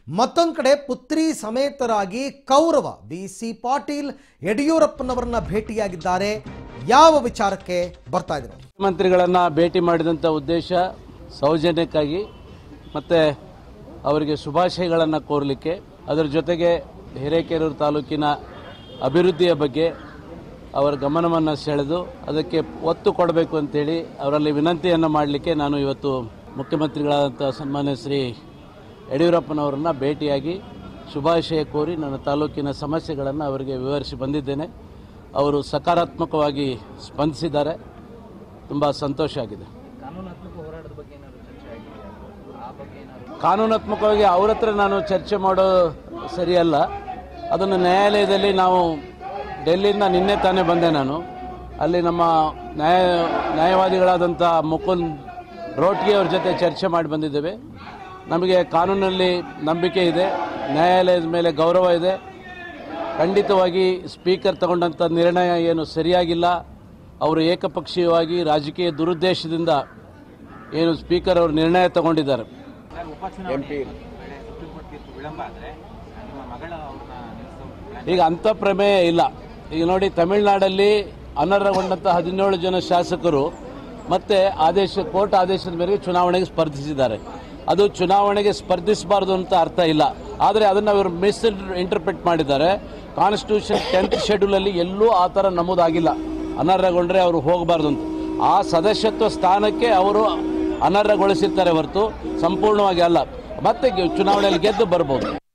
ಮತ್ತೊಂದು ಕಡೆ ಪುತ್ರಿ ಸಮೇತರಾಗಿ ಕೌರವ ಬಿ ಸಿ ಪಾಟೀಲ್ ಯಡಿಯೂರಪ್ಪನವರನ್ನ ಭೇಟಿಯಾಗಿದ್ದಾರೆ ಯಾವ ವಿಚಾರಕ್ಕೆ ಬರ್ತಾ ಇದ್ರು ಮುಖ್ಯಮಂತ್ರಿಗಳನ್ನು ಭೇಟಿ ಮಾಡಿದಂಥ ಉದ್ದೇಶ ಸೌಜನ್ಯಕ್ಕಾಗಿ ಮತ್ತು ಅವರಿಗೆ ಶುಭಾಶಯಗಳನ್ನು ಕೋರಲಿಕ್ಕೆ ಅದರ ಜೊತೆಗೆ ಹಿರೇಕೆರೂರು ತಾಲೂಕಿನ ಅಭಿವೃದ್ಧಿಯ ಬಗ್ಗೆ ಅವರ ಗಮನವನ್ನು ಸೆಳೆದು ಅದಕ್ಕೆ ಒತ್ತು ಕೊಡಬೇಕು ಅಂತೇಳಿ ಅವರಲ್ಲಿ ವಿನಂತಿಯನ್ನು ಮಾಡಲಿಕ್ಕೆ ನಾನು ಇವತ್ತು ಮುಖ್ಯಮಂತ್ರಿಗಳಾದಂಥ ಸನ್ಮಾನ್ಯ ಶ್ರೀ ಯಡಿಯೂರಪ್ಪನವರನ್ನು ಭೇಟಿಯಾಗಿ ಶುಭಾಶಯ ಕೋರಿ ನನ್ನ ತಾಲೂಕಿನ ಸಮಸ್ಯೆಗಳನ್ನು ಅವರಿಗೆ ವಿವರಿಸಿ ಬಂದಿದ್ದೇನೆ ಅವರು ಸಕಾರಾತ್ಮಕವಾಗಿ ಸ್ಪಂದಿಸಿದ್ದಾರೆ ತುಂಬ ಸಂತೋಷ ಆಗಿದೆ ಕಾನೂನಾತ್ಮಕವಾಗಿ ಅವ್ರ ಹತ್ರ ನಾನು ಚರ್ಚೆ ಮಾಡೋ ಸರಿಯಲ್ಲ ಅದನ್ನು ನ್ಯಾಯಾಲಯದಲ್ಲಿ ನಾವು ಡೆಲ್ಲಿಯಿಂದ ನಿನ್ನೆ ತಾನೇ ಬಂದೆ ನಾನು ಅಲ್ಲಿ ನಮ್ಮ ನ್ಯಾಯ ನ್ಯಾಯವಾದಿಗಳಾದಂಥ ಮುಕುಂದ್ ರೋಟ್ಗಿ ಅವ್ರ ಜೊತೆ ಚರ್ಚೆ ಮಾಡಿ ಬಂದಿದ್ದೇವೆ ನಮಗೆ ಕಾನೂನಲ್ಲಿ ನಂಬಿಕೆ ಇದೆ ನ್ಯಾಯಾಲಯದ ಮೇಲೆ ಗೌರವ ಇದೆ ಖಂಡಿತವಾಗಿ ಸ್ಪೀಕರ್ ತಗೊಂಡಂಥ ನಿರ್ಣಯ ಏನು ಸರಿಯಾಗಿಲ್ಲ ಅವರು ಏಕಪಕ್ಷೀಯವಾಗಿ ರಾಜಕೀಯ ದುರುದ್ದೇಶದಿಂದ ಏನು ಸ್ಪೀಕರ್ ಅವರು ನಿರ್ಣಯ ತಗೊಂಡಿದ್ದಾರೆ ಈಗ ಅಂಥ ಪ್ರಮೇಯ ಇಲ್ಲ ಈಗ ನೋಡಿ ತಮಿಳುನಾಡಲ್ಲಿ ಅನರ್ಹಗೊಂಡಂಥ ಹದಿನೇಳು ಜನ ಶಾಸಕರು ಮತ್ತೆ ಆದೇಶ ಕೋರ್ಟ್ ಆದೇಶದ ಮೇರೆಗೆ ಚುನಾವಣೆಗೆ ಸ್ಪರ್ಧಿಸಿದ್ದಾರೆ ಅದು ಚುನಾವಣೆಗೆ ಸ್ಪರ್ಧಿಸಬಾರ್ದು ಅಂತ ಅರ್ಥ ಇಲ್ಲ ಆದರೆ ಅದನ್ನು ಅವರು ಮಿಸ್ ಇಂಟರ್ಪ್ರಿಟ್ ಮಾಡಿದ್ದಾರೆ ಕಾನ್ಸ್ಟಿಟ್ಯೂಷನ್ ಟೆಂತ್ ಶೆಡ್ಯೂಲಲ್ಲಿ ಎಲ್ಲೂ ಆ ಥರ ನಮೂದಾಗಿಲ್ಲ ಅನರ್ಹಗೊಂಡ್ರೆ ಅವರು ಹೋಗಬಾರ್ದು ಅಂತ ಆ ಸದಸ್ಯತ್ವ ಸ್ಥಾನಕ್ಕೆ ಅವರು ಅನರ್ಹಗೊಳಿಸಿರ್ತಾರೆ ಹೊರತು ಸಂಪೂರ್ಣವಾಗಿ ಅಲ್ಲ ಮತ್ತೆ ಗೆ- ಚುನಾವಣೆಯಲ್ಲಿ ಗೆದ್ದು ಬರ್ಬೋದು